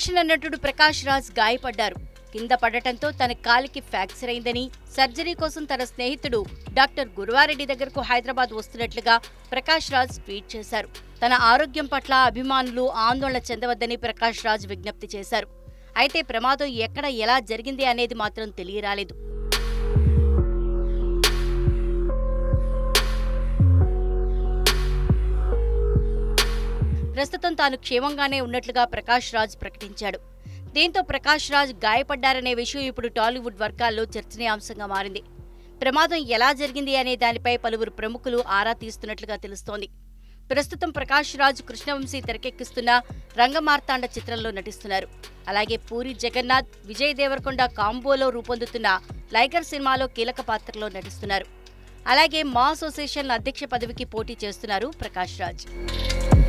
విలక్షణ నటుడు ప్రకాష్ రాజ్ గాయపడ్డారు కింద పడటంతో తన కాలికి ఫ్రాక్చర్ అయిందని సర్జరీ కోసం తన స్నేహితుడు డాక్టర్ గురువారెడ్డి దగ్గరకు హైదరాబాద్ వస్తున్నట్లుగా ప్రకాష్ రాజ్ ట్వీట్ చేశారు తన ఆరోగ్యం పట్ల అభిమానులు ఆందోళన చెందవద్దని ప్రకాష్ రాజ్ విజ్ఞప్తి చేశారు అయితే ప్రమాదం ఎక్కడ ఎలా జరిగింది అనేది మాత్రం తెలియరాలేదు ప్రస్తుతం తాను క్షేమంగానే ఉన్నట్లుగా ప్రకాష్ రాజ్ ప్రకటించాడు దీంతో ప్రకాష్ రాజ్ గాయపడ్డారనే విషయం ఇప్పుడు టాలీవుడ్ వర్గాల్లో చర్చనీయాంశంగా మారింది ప్రమాదం ఎలా జరిగింది అనే దానిపై పలువురు ప్రముఖులు ఆరా తీస్తున్నట్లుగా తెలుస్తోంది ప్రస్తుతం ప్రకాష్ రాజ్ కృష్ణవంశీ తెరకెక్కిస్తున్న రంగమార్తాండ చిత్రంలో నటిస్తున్నారు అలాగే పూరి జగన్నాథ్ విజయ్ దేవరకొండ కాంబోలో రూపొందుతున్న లైగర్ సినిమాలో కీలక పాత్రలో నటిస్తున్నారు అలాగే మా అసోసియేషన్ అధ్యక్ష పదవికి పోటీ చేస్తున్నారు ప్రకాష్ రాజ్